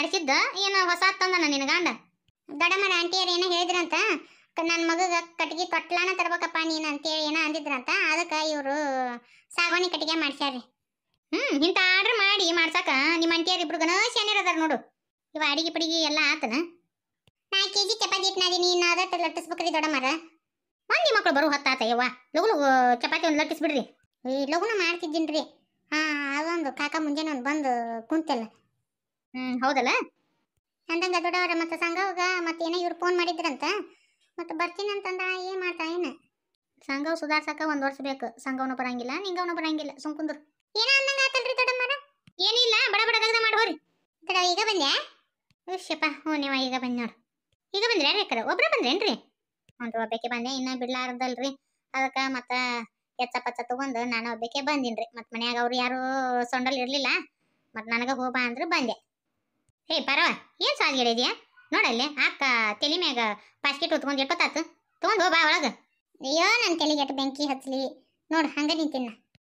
ಮಾಡಿಸಿದ್ದ ಏನು ಹೊಸ ತಂದನ ನಿನ್ನ ಗಂಡ ದೊಡ್ಡಮ್ಮರ ಆಂಟಿಯರ್ ಏನೋ ಹೇಳಿದ್ರಂತ ನನ್ನ ಮಗಗ ಕಟ್ಟಿಗೆ ತೊಟ್ಲಾನ ತರ್ಬೇಕಪ್ಪ ನೀನು ಅಂತೇಳಿ ಏನೋ ಅಂದಿದ್ರಂತ ಅದಕ್ಕೆ ಇವರು ಸಾಗವಾಣಿ ಕಟ್ಟಿಗೆ ಮಾಡ್ಸ್ಯಾರ್ರಿ ಹ್ಮ್ ಇಂಥ ಆರ್ಡರ್ ಮಾಡಿ ಮಾಡ್ಸಕ ನಿಮ್ಮ ಅಂಟಿಯರ್ ಇಬ್ರು ಗಣೇಶನ್ಯರ ಅದಾರ ನೋಡು ಇವ ಅಡಿಗೆ ಪಡಿಗೆ ಎಲ್ಲ ಆತನ ನಾಲ್ಕು ಕೆ ಜಿ ಚಪಾತಿ ಇಟ್ನಾದೀನಿ ಇನ್ನು ಅದಟ್ಟು ಲಟ್ಟಿಸ್ಬೇಕ್ರಿ ದೊಡ್ಡಮ್ಮರ ಮಂದಿ ಮಕ್ಳು ಬರೋ ಹೊತ್ತಾತ ಯವ್ವ ಲಗು ಲಗು ಚಪಾತಿ ಒಂದು ಲಟ್ಟಿಸ್ಬಿಡ್ರಿ ಈ ಲಗುನ ಮಾಡ್ತಿದ್ದೀನ್ರಿ ಹಾ ಅದೊಂದು ಕಾಕ ಮುಂಜಾನೆ ಒಂದು ಬಂದು ಕುಂತಲ್ಲ ಹ್ಮ್ ಹೌದಲ್ಲ ಅಂದಂಗ ದೊಡ್ಡವರ ಮತ್ತೆ ಸಂಘವಾಗ ಮತ್ತೆ ಏನೋ ಇವ್ರು ಫೋನ್ ಮಾಡಿದ್ರಂತ ಮತ್ತೆ ಬರ್ತೀನಿ ಅಂತಂದ ಏನ್ ಮಾಡ್ತಾ ಏನು ಸಂಘವ್ ಸುಧಾರ್ಸಕ ಒಂದ್ ವರ್ಷ ಬೇಕು ಸಂಘವನು ಬರಂಗಿಲ್ಲ ನಿಂಗವನು ಬರಂಗಿಲ್ಲ ಸುಮ್ ಕುಂದ್ರು ಏನೋ ಅಂದಂಗ ಆತಲ್ರಿ ದೊಡ್ಡಮ್ಮರ ಏನಿಲ್ಲ ಬಡ ಬಡ ದಗದ ಮಾಡಿ ಹೋರಿ ದೊಡ್ಡ ಈಗ ಬಂದ್ಯಾ ಉಶ್ಯಪ್ಪ ಹ್ಞೂ ನೀವ ಈಗ ಬಂದ್ ನೋಡು ಈಗ ಬಂದ್ರಿ ಯಾರ್ಯಾಕರ ಒಬ್ರ ಬಂದ್ರೇನ್ರಿ ಹ್ಞೂ ಒಬ್ಬಾಕೆ ಬಂದೆ ಇನ್ನ ಬಿಡ್ಲಾರ್ದಲ್ರಿ ಅದಕ್ಕೆ ಮತ್ತ ಎಚ್ಚ ಪಚ್ಚ ತಗೊಂಡು ನಾನು ಒಬ್ಬಾಕೆ ಬಂದಿನ್ರಿ ಮತ್ ಮನ್ಯಾಗ ಅವ್ರು ಯಾರು ಸೊಂಡಲ್ ಇರ್ಲಿಲ್ಲ ಮತ್ ನನಗ ಹೋಗ್ಬಾ ಅಂದ್ರೆ ಬಂದೆ ಹೇ ಪರವ ಏನ್ ಸಾಲ್ಗಿಡ ಇದೆಯಾ ನೋಡಲ್ಲಿ ಅಕ್ಕ ತಲಿ ಮ್ಯಾಗ ಪಾಸ್ಕೆಟ್ ಹೊತ್ಕೊಂಡ್ ಎಷ್ಟೊತ್ತಾತು ತಗೊಂಡ್ ಹೋಗ್ಬಾ ಒಳಗ ಅಯ್ಯೋ ನನ್ನ ತಲೆಗೆ ಎಟ್ಟು ಬೆಂಕಿ ಹಚ್ಚಲಿ ನೋಡು ಹಂಗ ನಿಂತಿನ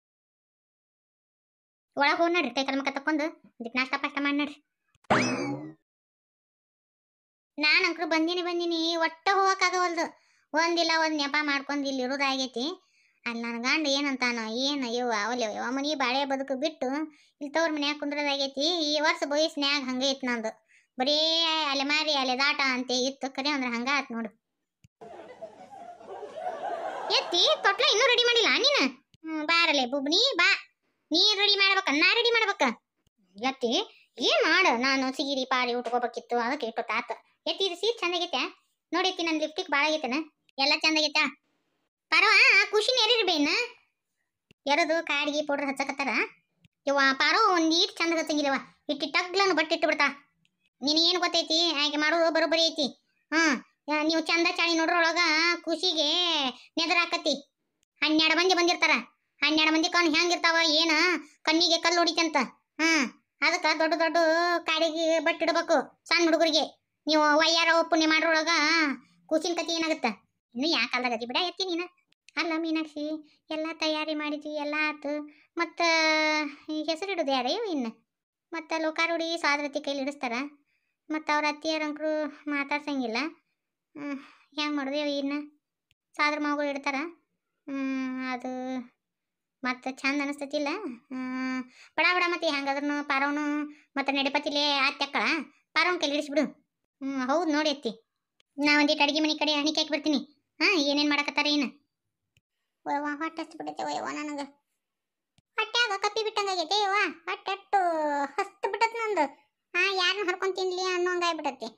ಒಳಗ್ ಹೋಗಿ ನೋಡ್ರಿ ಕೈ ಕಲ್ಮಕ್ಕ ತಕೊಂಡು ಇದಕ್ಕೆ ನಾಷ್ಟ ಪಾಷ್ಟ ಮಾಡಿ ನೋಡ್ರಿ ನಾನು ಅಂಕ್ರು ಬಂದೀನಿ ಬಂದೀನಿ ಒಟ್ಟ ಹೋಗಕ್ಕಾಗವಲ್ದು ಒಂದಿಲ್ಲ ಒಂದ್ ನೆಪ ಮಾಡ್ಕೊಂಡು ಇಲ್ಲಿ ಇರೋದಾಗೈತಿ ಅಲ್ಲಿ ನನ್ನ ಗಂಡ ಏನಂತಾನ ಏನು ಇವ ಅವಲಿ ಯಾವ ಮನಿ ಬಾಳೆ ಬದುಕು ಬಿಟ್ಟು ಇಲ್ಲಿ ತವ್ರ ಮನ್ಯಾಗ ಕುಂದ್ರದಾಗೈತಿ ಈ ವರ್ಷ ಬಯಸ್ನ್ಯಾಗ ಹಂಗ ಐತಿ ನಂದು ಬರೀ ಅಲೆಮಾರಿ ಅಲೆದಾಟ ಅಂತ ಇತ್ತು ಕರೆ ಅಂದ್ರೆ ಹಂಗ ಆತ್ ನೋಡು ಎತ್ತಿ ತೊಟ್ಲ ಇನ್ನೂ ರೆಡಿ ಮಾಡಿಲ್ಲ ನೀನು ಹ್ಮ್ ಬಾರಲೆ ಬುಬ್ನಿ ಬಾ ನೀ ರೆಡಿ ಮಾಡ್ಬೇಕ ನಾ ರೆಡಿ ಮಾಡ್ಬೇಕ ಎತ್ತಿ ಏನ್ ಮಾಡ ನಾನು ಸಿಗಿರಿ ಪಾರಿ ಉಟ್ಕೋಬೇಕಿತ್ತು ಅದಕ್ಕೆ ಇಟ್ಟು ತಾತ ಎತ್ತಿ ಇದು ಸೀಟ್ ಚಂದಾಗೈತೆ ನೋಡಿತ್ತಿ ನನ್ ಲಿಫ್ಟಿಗೆ ಭಾಳ ಆಗೈತನ ಎಲ್ಲ ಚಂದಾಗೈತ ಪರವ ಖುಷಿನ ಎರಿರ್ಬೇನ ಎರದು ಕಾಡಿಗೆ ಪೌಡರ್ ಹಚ್ಚಕತ್ತಾರ ಇವ ಪಾರೋ ಒಂದ್ ಈಟ್ ಚಂದ ಹಚ್ಚಂಗಿಲ್ಲವ ಇಟ್ಟಿ ಟಗ್ಲನ್ನು ಬಟ್ ಇಟ್ಟು ಬಿಡ್ತಾ ನಿನಗೇನು ಗೊತ್ತೈತಿ ಆಕೆ ಮಾಡೋದು ಬರೋಬ್ಬರಿ ಐತಿ ಹ್ಮ್ ಯಾ- ನೀವು ಚಂದ ಚಾಳಿ ನೋಡ್ರೊಳಗ ಖುಷಿಗೆ ನೆದರಾಕತಿ ಹನ್ನೆರಡು ಮಂದಿ ಬಂದಿರ್ತಾರ ಹನ್ನೆರಡು ಮಂದಿ ಕಣ್ಣು ಹೆಂಗಿರ್ತಾವ ಏನ ಕಣ್ಣಿಗೆ ಕಲ್ಲು ಹೊಡಿತಂತ ಹ್ಮ್ ಅದಕ್ಕ ದೊಡ್ಡ ದೊಡ್ಡ ಕಾಡಿಗೆ ಬಟ್ ಇಡ್ಬೇಕು ಸಣ್ಣ ಹುಡುಗರಿಗೆ ನೀವು ವಯ್ಯಾರ ಪುಣ್ಯ ಮಾಡ್ರೊಳಗ ಕೂಸಿನ ಕತಿ ಏನಾಗುತ್ತ ಇನ್ನು ಯಾ ಕಾಲದಾಗ ಅದಿ ಬಿಡ ಎತ್ತಿ ನೀನ ಅಲ್ಲ ಮೀನಾಕ್ಷಿ ಎಲ್ಲ ತಯಾರಿ ಮಾಡಿದ್ವಿ ಎಲ್ಲ ಆತು ಮತ್ತ ಹೆಸರು ಇಡುದು ಯಾರೇ ಇನ್ನು ಮತ್ತ ಲೋಕಾರೂಢಿ ಸಾದ್ರತಿ ಕೈಲಿ ಇಡಿಸ್ತಾರ ಮತ್ತ ಅವ್ರ ಅತ್ತಿಯರಂಕ್ರು ಮಾತಾಡ್ಸಂಗಿಲ್ಲ ಹೆಂಗೆ ಮಾಡಿದೇವು ಇನ್ನು ಸಾದ್ರ ಮಗಳು ಇಡ್ತಾರ ಹ್ಮ್, ಅದು ಮತ್ತೆ ಚಂದ ಅನಿಸ್ತತಿಲ್ಲ ಬಡ ಬಡ ಮತ್ತೆ ಹೆಂಗಾದ್ರೂ ಪಾರವನು ಮತ್ತೆ ನಡಿಪತಿಲೆ ಆತ್ಯಕ್ಕಳ ಪಾರವನ್ ಕೈಲಿ ಇಡಿಸ್ಬಿಡು ಹ್ಞೂ ಹೌದು ನೋಡಿ ಅತ್ತಿ ನಾ ಒಂದಿಟ್ಟು ಅಡಿಗೆ ಮನೆ ಕಡೆ ಹಣಿಕೆ ಹಾಕಿ ಬರ್ತೀನಿ ಹಾಂ ಏನೇನು ಮಾಡಕತ್ತಾರ ಏನು ವಯವ್ವ ಹೊಟ್ಟೆ ಹಸ್ತು ಬಿಡೈತೆ ವಯವ್ವ ನನಗೆ ಹೊಟ್ಯಾಗ ಕಪ್ಪಿ ಬಿಟ್ಟಂಗಾಗೈತೆ ಯವ್ವ ಹೊಟ್ಟೆ ಅಟ್ಟು ಹಸ್ತು ಬಿಟ್ಟತ್ ನಂದು ಹಾ ಯಾರನ್ನ ಹರ್ಕೊಂಡ್ ತಿನ್ಲಿ ಅನ್ನೋಂಗ ಆಗ್ಬಿಟ್ಟತಿ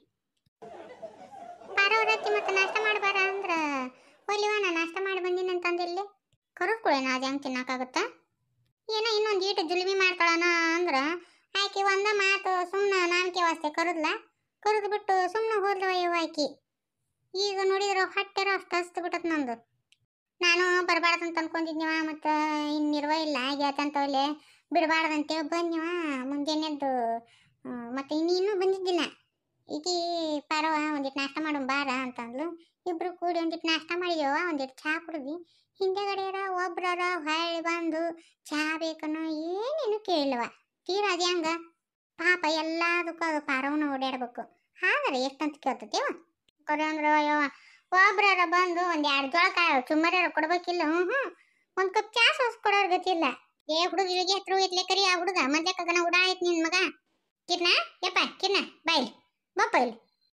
ಪಾರವ್ರತ್ತಿ ಮತ್ತೆ ನಾಷ್ಟ ಮಾಡ್ಬಾರ ಅಂದ್ರ ಒಲಿವ ನಾ ನಾಷ್ಟ ಮಾಡಿ ಬಂದಿನಿ ಅಂತಂದಿಲ್ಲಿ ಕರುದ್ಕೊಳ್ಳೇನ ಅದು ಹೆಂಗ್ ತಿನ್ನಕ್ಕಾಗತ್ತ ಏನೋ ಇನ್ನೊಂದು ಈಟು ಜುಲ್ಮಿ ಮಾಡ್ಕೊಳಣ ಅಂದ್ರ ಆಕಿ ಒಂದ ಮಾತು ಸುಮ್ಮನೆ ನಾನ್ಕೆ ವಾಸ್ತೆ ಕರುದ್ಲ ಕರುದ್ ಬಿಟ್ಟು ಸುಮ್ಮನೆ ಹೋದ್ಲ ವಯವ್ವ ಆಕಿ ಈಗ ನೋಡಿದ್ರ ಹೊಟ್ಟೆರ ಅಷ್ಟು ಹಸ್ತು ಬಿಟ್ಟತ್ ನಂದು ನಾನು ಬರಬಾರ್ದು ಅಂತ ಅನ್ಕೊಂಡಿದ್ನಿವ ಮತ್ತು ಇನ್ನಿರುವ ಇಲ್ಲ ಗೆಳತಂತವಲೆ ಬಿಡಬಾರ್ದಂತೇಳಿ ಬಂದ್ನಿವ ಮುಂಜಾನೆದ್ದು ಮತ್ತು ಇನ್ನು ಇನ್ನೂ ಬಂದಿದ್ದಿಲ್ಲ ಈಕಿ ಪಾರವ ಒಂದಿಟ್ಟು ನಾಷ್ಟ ಮಾಡೋಣ ಬಾರ ಅಂತಂದ್ಲು ಇಬ್ರು ಕೂಡಿ ಒಂದಿಟ್ಟು ನಾಷ್ಟ ಮಾಡಿದೇವ ಒಂದಿಟ್ಟು ಚಹಾ ಕುಡಿದ್ವಿ ಹಿಂದೆಗಡೆಯರ ಒಬ್ರರ ಹೊಳ್ಳಿ ಬಂದು ಚಹಾ ಬೇಕನ್ನೋ ಏನೇನು ಕೇಳಿಲ್ವ ತೀರ ಅದೇ ಹಂಗ ಪಾಪ ಎಲ್ಲದಕ್ಕೂ ಅದು ಪಾರವನ್ನ ಓಡಾಡ್ಬೇಕು ಹಾಗಾದ್ರೆ ಎಷ್ಟಂತ ಕೇಳ್ತತೇವ ಕರೆ ಅಂದ್ರೆ ಅಯ್ಯವ ಒಬ್ರರ ಬಂದು ಒಂದ್ ಎರಡು ಜೋಳ ಕಾಳು ಸುಮ್ಮರ ಕೊಡ್ಬೇಕಿಲ್ಲ ಹ್ಞೂ ಹ್ಞೂ ಒಂದ್ ಕಪ್ ಚಾ ಸೋಸ್ ಕೊಡೋರ್ ಗತಿಲ್ಲ ಏ ಹುಡುಗ ಇಳಿಗೆ ಹತ್ರ ಹೋಯ್ತ್ಲೆ ಕರಿ ಆ ಹುಡುಗ ಮದ್ಲಕ್ಕ ಗನ ಉಡಾ ಆಯ್ತು ನಿನ್ ಮಗ ಕಿರ್ನ ಯಪ್ಪ ಕಿರ್ನ ಬಾಯ್ಲಿ ಬಪ್ಪ ಇಲ್ಲಿ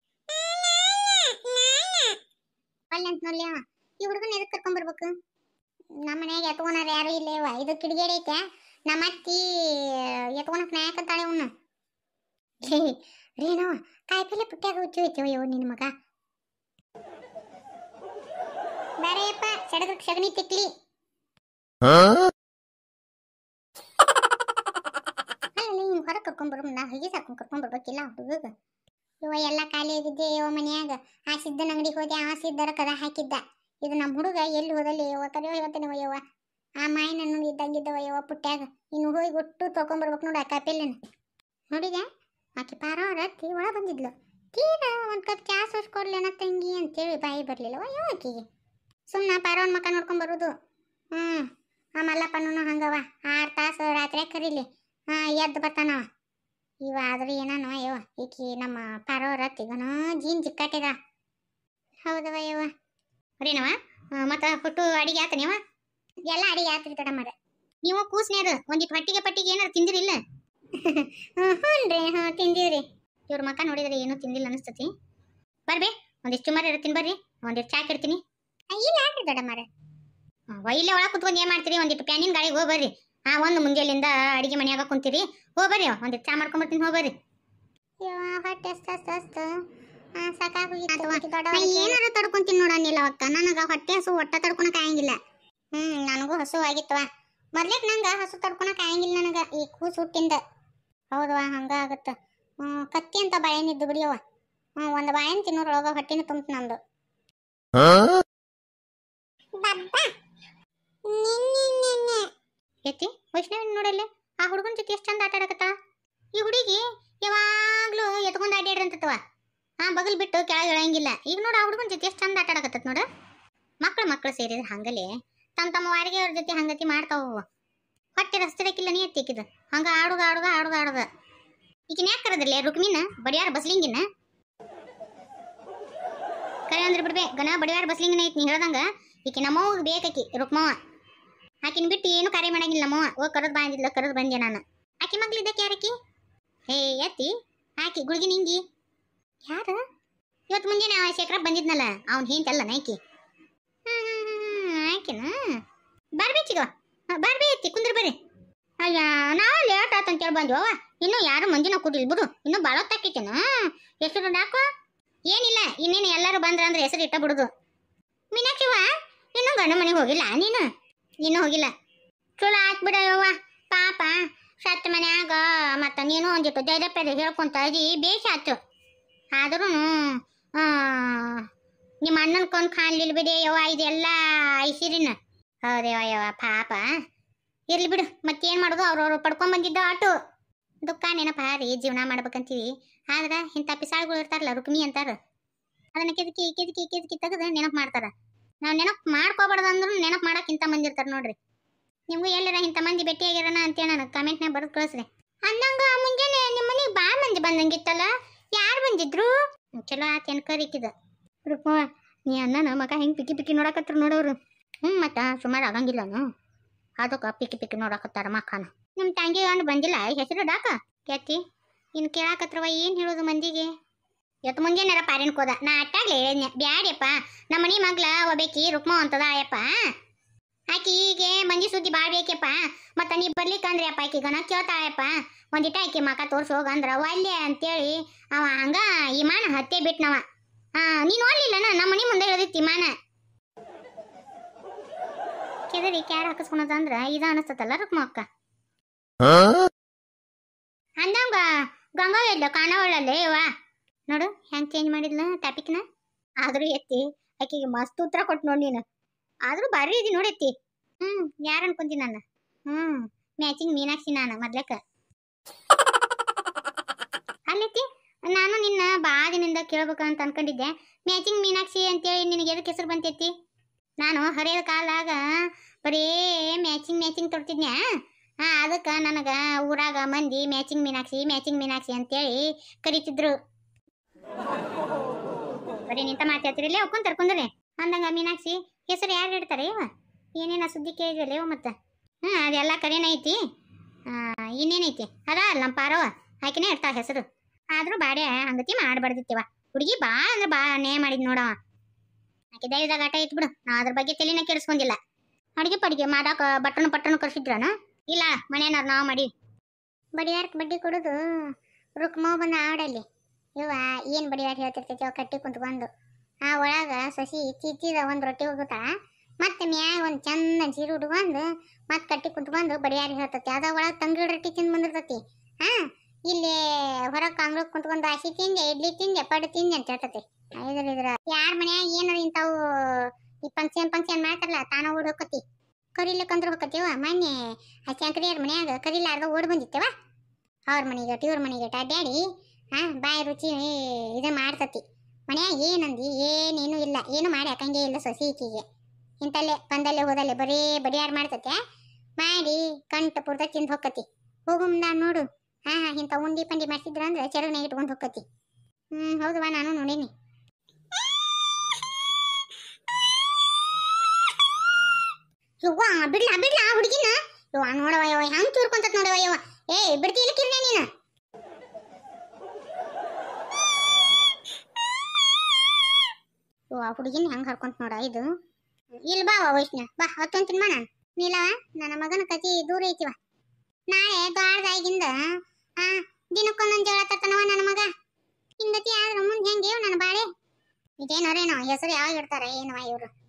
ಅಲ್ಲಿ ಅಂತ ನೋಡ್ಲಿ ಅವ ಈ ಹುಡುಗನ ಎದಕ್ ಕರ್ಕೊಂಡ್ ಬರ್ಬೇಕು ನಮ್ಮ ಮನ್ಯಾಗ ಎತ್ಕೊನಾರ ಯಾರು ಇಲ್ಲೇವ ಇದು ಕಿಡಿಗೇಡಿ ಐತೆ ನಮ್ಮ ಅತ್ತಿ ಎತ್ಕೊಳಕ್ ನಾಯಕಂತಾಳೆ ಅವನು ರೀನೋ ಕಾಯಿಪಲ್ಲೆ ಪುಟ್ಟ್ಯಾಗ ಹುಚ್ಚು ಹೋಯ್ತೇವ ಇವ್ ನಿನ್ನ ಮಗ ಬೇರೆಯಪ್ಪ ಸಡಗಕ್ಕೆ ಸಗಣಿ ತಿಕ್ಲಿ ಅಲ್ಲ ಹಿಂಗೆ ಹೊರಗೆ ಕರ್ಕೊಂಬರು ನಾ ಹೀಗೆ ಸಾಕೊಂಡು ಕರ್ಕೊಂಬರ್ಬೇಕಿಲ್ಲ ಹುಡುಗಗ ಇವ ಎಲ್ಲ ಖಾಲಿ ಆಗಿದ್ದೆ ಇವ ಮನ್ಯಾಗ ಆ ಸಿದ್ದನ ಅಂಗಡಿಗೆ ಹೋದೆ ಆ ಸಿದ್ದರ ಕದ ಹಾಕಿದ್ದ ಇದು ನಮ್ಮ ಹುಡುಗ ಎಲ್ಲಿ ಹೋದಲ್ಲಿ ಯವ್ವ ಕರೆಯೋ ಹೇಳ್ತೇನೆ ಯವ್ವ ಆ ಮಾಯಿನ ನೋಡಿ ಇದ್ದಂಗಿದ್ದವ ಯವ್ವ ಪುಟ್ಟ್ಯಾಗ ಇನ್ನು ಹೋಗಿ ಒಟ್ಟು ತೊಗೊಂಬರ್ಬೇಕು ನೋಡು ಆ ಕಾಪಿಲ್ನ ನೋಡಿದೆ ಆಕೆ ಪಾರೋ ರತ್ತಿ ಒಳ ಬಂದಿದ್ಲು ತೀರ ಒಂದು ಕಪ್ ಚಾ ಸೋಸ್ಕೊಡ್ಲೇನ ತಂಗಿ ಅಂತೇಳಿ ಬಾಯಿ ಬರಲಿಲ್ಲವ ಯವ್ವ ಆಕಿಗೆ ಸುಮ್ಮನೆ ಪಾರವನ್ ಮಕ್ಕ ನೋಡ್ಕೊಂಡ್ ಬರುದು ಹ್ಞೂ ಆ ಮಲ್ಲಪ್ಪನೂ ಹಂಗವ ಆರು ತಾಸು ರಾತ್ರಿ ಕರೀಲಿ ಹಾಂ ಎದ್ದು ಬರ್ತಾನವ ಇವ ಆದ್ರೆ ಏನಾನು ಯವ್ವ ಈಕಿ ನಮ್ಮ ಪಾರವ್ರ ತಿಗನ ಜೀನ್ ಜಿಕ್ಕಟ್ಟಿದ ಹೌದವ ಯವ್ವ ಅರೇನವ ಮತ್ತ ಹೊಟ್ಟು ಅಡಿಗೆ ಆತನೇವ ಎಲ್ಲ ಅಡಿಗೆ ಆತ್ರಿ ದೊಡ್ಡಮ್ಮರ ನೀವು ಕೂಸ್ನೇರು ಒಂದಿಟ್ಟು ಹೊಟ್ಟಿಗೆ ಪಟ್ಟಿಗೆ ಏನಾರು ತಿಂದಿರಿಲ್ಲ ಹ್ಞೂ ಹ್ಞೂ ತಿಂದೀವ್ರಿ ಇವ್ರ ಮಕ್ಕ ನೋಡಿದ್ರೆ ಏನೂ ತಿಂದಿಲ್ಲ ಅನಿಸ್ತತಿ ಬರ್ಬೇ ಒಂದಿಷ್ಟು ಮರ ಇರ್ತೀನಿ ಬರ್ರಿ ಒಂದಿಷ್ಟು ಚಾಕ್ ಇಡ್ತೀನಿ ಇಲ್ಲ ಆಡ್ರಿ ದೊಡ್ಡಮ್ಮರ ಇಲ್ಲೇ ಒಳಗೆ ಕುತ್ಕೊಂಡು ಏನ್ ಮಾಡ್ತೀರಿ ಒಂದಿಟ್ಟು ಪ್ಯಾನಿನ ಗಾಳಿಗೆ ಹೋಗಿ ಬರ್ರಿ ಆ ಒಂದು ಮುಂಜಾನೆಯಿಂದ ಅಡಿಗೆ ಮನ್ಯಾಗ ಕುಂತೀರಿ ಹೋಗಿ ಬರ್ರಿ ಒಂದಿಟ್ಟು ಚಾ ಮಾಡ್ಕೊಂಬರ್ತೀನಿ ಹೋಗಿ ಬರ್ರಿ ಯವ್ವ ಹೊಟ್ಟೆ ಅಸ್ತ ಅಸ್ತ ಅಸ್ತ ಸಾಕಾಗೋಗಿತ್ತು ನಾ ಏನಾರ ತಡ್ಕೊಂತೀನಿ ನೋಡಣ್ಣಿಲ್ಲ ಅವಕ್ಕ ನನಗ ಹೊಟ್ಟೆ ಹಸು ಒಟ್ಟ ತಡ್ಕೊಳಕ್ ಆಗಂಗಿಲ್ಲ ಹ್ಮ್ ನನಗೂ ಹಸು ಆಗಿತ್ತವ ಮೊದ್ಲೇಕ್ ನಂಗ ಹಸು ತಡ್ಕೊಳಕ್ ಆಗಂಗಿಲ್ಲ ನನಗ ಈ ಕೂಸು ಹುಟ್ಟಿಂದ ಹೌದವ ಹಂಗ ಆಗತ್ತ ಹ್ಮ್ ಕತ್ತಿ ಅಂತ ಬಾಳೆಹಣ್ಣು ಇದ್ದು ಬಿಡಿಯವ ಹ್ಮ್ ಒಂದ್ ಬಾಳೆಹಣ್ಣು ತಿನ್ನೋರೊಳಗ ಹೊಟ್ಟಿನ ತುಂಬ ನಂದು ಎತ್ತಿ ವೈಷ್ಣವಿ ನೋಡಲ್ಲಿ ಆ ಹುಡುಗನ ಜೊತೆ ಎಷ್ಟು ಚಂದ ಆಟ ಆಡಕತ್ತ ಈ ಹುಡುಗಿ ಯಾವಾಗ್ಲೂ ಎತ್ಕೊಂಡ್ ಅಡ್ಡಾಡ್ರಂತವ ಆ ಬಗಲ್ ಬಿಟ್ಟು ಕೆಳಗೆ ಇಳಂಗಿಲ್ಲ ಈಗ ನೋಡು ಆ ಹುಡುಗನ ಜೊತೆ ಎಷ್ಟು ಚಂದ ಆಟ ಆಡಕತ್ತತ್ ನೋಡು ಮಕ್ಳು ಮಕ್ಳು ಸೇರಿದ್ರೆ ಹಂಗಲೇ ತಮ್ಮ ತಮ್ಮ ವಾರಿಗೆ ಅವ್ರ ಜೊತೆ ಹಂಗತಿ ಮಾಡ್ತಾವು ಹೊಟ್ಟೆ ರಸ್ತಿರಕ್ಕಿಲ್ಲ ನೀ ಎತ್ತಿಕ್ಕಿದ ಹಂಗ ಆಡುಗ ಆಡುಗ ಆಡುಗ ಆಡುಗ ಈಗಿನ ಯಾಕೆ ಕರೆದ್ರಲ್ಲ ರುಕ್ಮಿನ ಬಡಿಯಾರ ಬಸ್ಲಿಂಗಿನ ಕರೆ ಅಂದ್ರೆ ಬಿಡ್ಬೇ ಗನ ಬಡಿಯಾರ ಬಸ್ಲಿಂಗಿನ ಐತಿ ನೀ ಹೇಳ್ದಂಗ ಈಕಿ ನಮ್ಮವ್ಗ ಬೇಕಿ ರುಕ್ಮವ್ವ ಆಕಿನ ಬಿಟ್ಟು ಏನು ಕಾರ್ಯ ಮಾಡಂಗಿಲ್ಲ ನಮ್ಮವ್ವ ಓ ಕರೆದ್ ಬಂದಿದ್ಲ ಕರೆದ್ ಬಂದೆ ನಾನು ಆಕಿ ಮಗ್ಲಿದ್ದಕ್ಕೆ ಯಾರಕಿ ಹೇ ಎತ್ತಿ ಆಕಿ ಗುಳ್ಗಿ ನಿಂಗಿ ಯಾರು ಇವತ್ತು ಮುಂಜಾನೆ ಅವ ಶೇಖರ ಬಂದಿದ್ನಲ್ಲ ಅವ್ನ್ ಹಿಂತಲ್ಲ ನೈಕಿ ಆಕಿನ ಬರ್ಬೇಕಿಗ ಬರ್ಬೇ ಎತ್ತಿ ಕುಂದ್ರ ಬರ್ರಿ ಅಯ್ಯ ನಾವು ಲೇಟ್ ಆತ ಅಂತೇಳಿ ಬಂದ್ವ ಇನ್ನು ಯಾರು ಮಂಜಿನ ಕುಡಿಲ್ ಬಿಡು ಇನ್ನು ಭಾಳ ಹೊತ್ತಾಕೈತೇನ ಹೆಸರು ಡಾಕು ಏನಿಲ್ಲ ಇನ್ನೇನು ಎಲ್ಲರೂ ಬಂದ್ರ ಅಂದ್ರೆ ಹೆಸರು ಇಟ್ಟ ಬಿಡುದು ಮೀನಾಕ್ಷಿವ ಇನ್ನು ಗಂಡ ಮನೆಗೆ ಹೋಗಿಲ್ಲ ನೀನು ಇನ್ನೂ ಹೋಗಿಲ್ಲ ಚಲೋ ಆತ್ ಬಿಡವ್ವ ಪಾಪ ಸತ್ತ ಮನ್ಯಾಗ ಮತ್ತ ನೀನು ಒಂದಿಟ್ಟು ಧೈರ್ಯ ಪೈರ್ಯ ಹೇಳ್ಕೊಂತ ಇದಿ ಬೇಷ್ ಆತು ಆದ್ರೂ ನಿಮ್ಮ ಅಣ್ಣನ ಕೊಂದು ಕಾಣ್ಲಿಲ್ಲ ಬಿಡಿ ಯವ್ವ ಇದೆಲ್ಲ ಐಸಿರಿನ ಹೌದೇವ ಯವ್ವ ಪಾಪ ಇರ್ಲಿ ಬಿಡು ಮತ್ತೇನ್ ಮಾಡೋದು ಅವ್ರವ್ರು ಪಡ್ಕೊಂಡ್ ಬಂದಿದ್ದ ಆಟು ದುಃಖ ನೆನಪ ರೀ ಜೀವನ ಮಾಡ್ಬೇಕಂತೀವಿ ಆದ್ರ ಇಂಥ ಪಿಸಾಳ್ಗಳು ಇರ್ತಾರಲ್ಲ ರುಕ್ಮಿ ಅಂತಾರ ಅದನ್ನ ಕೆದಕಿ ಕೆದಕಿ ಕೆದಕಿ ತೆಗೆದು ನೆನಪು ಮಾಡ್ತಾರ ನಾವು ನೆನಪು ಮಾಡ್ಕೋಬಾರ್ದು ಅಂದ್ರೂ ನೆನಪು ಮಾಡಕ್ ಇಂಥ ಮಂದಿ ಇರ್ತಾರ ನೋಡ್ರಿ ನಿಮ್ಗೂ ಎಲ್ಲರ ಇಂಥ ಮಂದಿ ಭೇಟಿ ಆಗಿರೋಣ ಅಂತೇಳಿ ನನಗೆ ಕಮೆಂಟ್ನಾಗ ಬರೆದು ಕಳಿಸ್ರಿ ಅಂದಂಗ ಮುಂಜಾನೆ ನಿಮ್ಮ ಮನೆಗೆ ಭಾಳ ಮಂದಿ ಬಂದಂಗಿತ್ತಲ್ಲ ಯಾರು ಬಂದಿದ್ರು ಚಲೋ ಆತ ಎನ್ಕರಿಕಿದ ರುಕ್ಮ ನೀ ಅಣ್ಣನ ಮಗ ಹೆಂಗೆ ಪಿಕ್ಕಿ ಪಿಕ್ಕಿ ನೋಡಕತ್ರ ನೋಡೋರು ಹ್ಞೂ ಮತ್ತ ಸುಮಾರು ಆಗಂಗಿಲ್ಲನು ಅದಕ್ಕೆ ಪಿಕ್ಕಿ ಪಿಕ್ಕಿ ನೋಡಕತ್ತಾರ ಮಕ್ಕನ ನಿಮ್ಮ ತಂಗಿ ಗಂಡು ಬಂದಿಲ್ಲ ಹೆಸರು ಡಾಕ ಕೆತ್ತಿ ಇನ್ನು ಕೇಳಾಕತ್ರವ ಏನು ಹೇಳೋದು ಮಂದಿಗೆ ಇವತ್ತು ಮುಂಜಾನೆ ಪಾರಿನ್ಕ್ ಹೋದ ನಾ ಅಟ್ಟಾಗ್ಲೇ ಹೇಳಿದ್ನೆ ಬ್ಯಾಡ್ಯಪ್ಪ ನಮ್ಮ ಮನೆ ಮಗ್ಲ ಒಬೇಕಿ ರುಕ್ಮ ಅಂತದ ಆಯಪ್ಪ ಆಕಿಗೆ ಮಂಜಿ ಸುದ್ದಿ ಭಾಳ ಬೇಕಪ್ಪ ಮತ್ತ ನೀ ಬರ್ಲಿಕ್ಕಂದ್ರೆ ಅಪ್ಪ ಆಕಿ ಗಣ ಕೇಳ್ತಾಳಪ್ಪ ಒಂದಿಟ ಆಕಿ ಮಕ ತೋರ್ಸಿ ಹೋಗಂದ್ರ ಒಲ್ಲೆ ಅಂತೇಳಿ ಅವ ಹಂಗ ಇಮಾನ ಹತ್ತೆ ಬಿಟ್ನವ ಹಾ ನೀ ನೋಡ್ಲಿಲ್ಲನ ನಮ್ಮ ಮನೆ ಮುಂದೆ ಇಳಿದಿತ್ತು ಇಮಾನ ಕೆದರಿ ಕ್ಯಾರ ಹಾಕಿಸ್ಕೊಳದಂದ್ರ ಇದ ಅನಸ್ತತಲ್ಲ ರುಕ್ಮ ಅಕ್ಕ ಅಂದಂಗ ಗಂಗಾ ಎಲ್ಲ ಕಾಣವಳಲ್ಲೇ ಇವ ನೋಡು ಹೆಂಗ್ ಚೇಂಜ್ ಮಾಡಿದ್ಲ ಟಾಪಿಕ್ನ ಆದ್ರೂ ಎತ್ತಿ ಆಕಿಗೆ ಮಸ್ತ್ ಉತ್ತರ ಕೊಟ್ಟು ನೋಡಿ ನೀನು ಆದ್ರೂ ಭಾರಿ ಇದಿ ನೋಡಿ ಎತ್ತಿ ಹ್ಮ್ ಯಾರು ಅನ್ಕೊಂತೀನಿ ನಾನು ಹ್ಮ್ ಮ್ಯಾಚಿಂಗ್ ಮೀನಾಕ್ಷಿ ನಾನು ಮೊದ್ಲಕ್ಕ ಅಲ್ಲೆತ್ತಿ ನಾನು ನಿನ್ನ ಭಾಳ ದಿನದಿಂದ ಕೇಳ್ಬೇಕಂತ ಅನ್ಕೊಂಡಿದ್ದೆ ಮ್ಯಾಚಿಂಗ್ ಮೀನಾಕ್ಷಿ ಅಂತೇಳಿ ನಿನಗೆ ಎದಕ್ಕೆ ಹೆಸರು ಬಂತೈತಿ ನಾನು ಹರಿಯದ ಕಾಲದಾಗ ಬರೀ ಮ್ಯಾಚಿಂಗ್ ಮ್ಯಾಚಿಂಗ್ ತೊಡ್ತಿದ್ನ್ಯಾ ಹಾ ಅದಕ್ಕೆ ನನಗೆ ಊರಾಗ ಮಂದಿ ಮ್ಯಾಚಿಂಗ್ ಮೀನಾಕ್ಷಿ ಮ್ಯಾಚಿಂಗ್ ಮೀನಾಕ್ಷಿ ಅಂತೇಳಿ ಕರಿತಿದ್ರು ಬರೀ ನಿಂತ ಮಾತಾಡ್ತಿರಲ್ಲ ಒಪ್ಕೊಂಡ್ ಕುಂದ್ರಿ ಅಂದಂಗ ಮೀನಾಕ್ಷಿ ಹೆಸರು ಯಾರು ಇಡ್ತಾರೆ ಇವ ಏನೇನ ಸುದ್ದಿ ಕೇಳಿದ್ರಲ್ಲ ಇವ ಮತ್ತೆ ಹ್ಞೂ ಅದೆಲ್ಲ ಕರೆನ ಐತಿ ಆ, ಇನ್ನೇನೈತಿ ಅದ ಅಲ್ಲ ನಮ್ಮ ಪಾರವ ಆಕಿನೇ ಇರ್ತಾಳ ಹೆಸರು ಆದ್ರೂ ಬಾಡೆ ಹಂಗತಿ ಮಾಡ್ಬಾರ್ದಿತ್ತಿವ ಹುಡುಗಿ ಭಾಳ ಅಂದ್ರೆ ಭಾಳ ಅನ್ಯಾಯ ಮಾಡಿದ್ ನೋಡವ ಆಕೆ ದೈವದಾಗ ಆಟ ಐತ್ ಬಿಡು ನಾ ಅದ್ರ ಬಗ್ಗೆ ತಲೆನ ಕೆಡಿಸ್ಕೊಂಡಿಲ್ಲ ಅಡಿಗೆ ಪಡಿಗೆ ಮಾಡಾಕ ಬಟ್ಟನು ಪಟ್ಟನು ಕರ್ಸಿದ್ರನ ಇಲ್ಲ ಮನೆಯವ್ರು ನಾವು ಮಾಡಿ ಬಡಿಯಾರ್ಕ್ ಬಡ್ಡಿ ಕೊಡೋದು ರುಕ್ಮ ಬಂದ ಆಡಲ್ಲಿ ಇವ ಏನ್ ಬಡಿಯಾರ್ ಹೇಳ್ತಿರ್ತೈತಿ ಅವ ಕಟ್ಟಿ ಕುಂತ್ಕೊಂಡು ಆ ಒಳಗ ಸಸಿ ಚಿಚ್ಚಿದ ಒಂದ್ ರೊಟ್ಟಿ ಹೋಗುತ್ತಾ ಮತ್ತೆ ಮ್ಯಾಗ ಒಂದ್ ಚಂದ ಸೀರೆ ಉಟ್ಕೊಂಡು ಮತ್ ಕಟ್ಟಿ ಕುಂತ್ಕೊಂಡು ಬಡಿಯಾರಿ ಹೇಳ್ತತಿ ಅದ ಒಳಗ ತಂಗಿ ರೊಟ್ಟಿ ತಿಂದ್ ಬಂದಿರ್ತತಿ ಹಾ ಇಲ್ಲಿ ಹೊರಗ್ ಕಾಂಗ್ಳಕ್ ಕುಂತ್ಕೊಂಡು ಆಸಿ ತಿಂದೆ ಇಡ್ಲಿ ತಿಂದೆ ಪಡ್ ತಿಂದೆ ಅಂತ ಹೇಳ್ತತಿ ಇದ್ರ ಇದ್ರ ಯಾರ ಮನ್ಯಾಗ ಏನಾರ ಇಂತಾವು ಈ ಫಂಕ್ಷನ್ ಫಂಕ್ಷನ್ ಮಾಡ್ತಾರಲ್ಲ ತಾನ ಓಡ್ ಹೋಕತಿ ಕರಿಲಿಕ್ಕಂದ್ರ ಹೋಕತಿವ ಮೊನ್ನೆ ಆ ಶಂಕರಿಯರ್ ಮನ್ಯಾಗ ಕರಿಲಾರ್ದ ಓಡ್ ಬಂದಿತ್ತವ ಅವ್ರ ಮನೆಗೆ ಇವ್ರ ಮನೆಗೆ ಅಡ್ಡಾಡಿ ಹಾ ಬಾಯಿ ರುಚಿ ಇದು ಮಾಡ್ತತಿ ಮನ್ಯಾಗ ಏನಂದಿ ಏನೇನು ಇಲ್ಲ ಏನು ಮಾಡಿ ಹಾಕಂಗೆ ಇಲ್ಲ ಸೊಸಿ ಈಕಿಗೆ ಇಂತಲ್ಲೇ ಬಂದಲ್ಲೇ ಹೋದಲ್ಲೇ ಬರೀ ಬಡಿಯಾರ್ ಮಾಡ್ತತೆ ಮಾಡಿ ಕಂಟ ಪುರ್ತ ತಿಂದು ಹೊಕ್ಕತಿ ಹೋಗುಮ್ ನಾನು ನೋಡು ಹಾ ಹಾ ಇಂಥ ಉಂಡಿ ಪಂಡಿ ಮಾಡ್ತಿದ್ರ ಅಂದ್ರೆ ಚೆರಗನಾಗ ಇಟ್ಕೊಂಡು ಹೋಗ್ಕತಿ ಹ್ಮ್ ಹೌದವಾ ನಾನು ನೋಡೀನಿ ಯವ್ವ ಬಿಡ್ಲಾ ಬಿಡ್ಲಾ ಹುಡುಗಿನ ಯವ್ವ ನೋಡವ ಯವ್ವ ಹೆಂಗ್ ಚೂರ್ಕೊಂತತ್ ನೋಡವ ಯವ್ವ ಏ ಬಿಡ್ತಿ ಇಲ್ಲಕ್ಕಿರ್ನೆ ನೀನು ಯವ್ವ ಹುಡುಗಿನ ಹೆಂಗ್ ಹರ್ಕೊಂತ ನೋಡ ಇದು ಇಲ್ಲಿ ಬಾ ವೈಷ್ಣ ಬಾ ಹತ್ತೊಂತಿನ ಮಾ ನಾನು ನೀಲವ ನನ್ನ ಮಗನ ಕತಿ ದೂರ ಐತಿವ ನಾಳೆ ಗಾಡ್ದಾಗಿಂದ ಆ ದಿನಕ್ಕೊಂದೊಂದ್ ಜಗಳ ತರ್ತನವ ನನ್ನ ಮಗ ಹಿಂಗತಿ ಆದ್ರ ಮುಂದೆ ಹೆಂಗೆ ನನ್ನ ಬಾಳೆ ಇದೇನೋರೇನೋ ಹೆಸರು ಯಾವಾಗ ಇಡ್ತಾರೆ ಏನವ ಇವ್ರು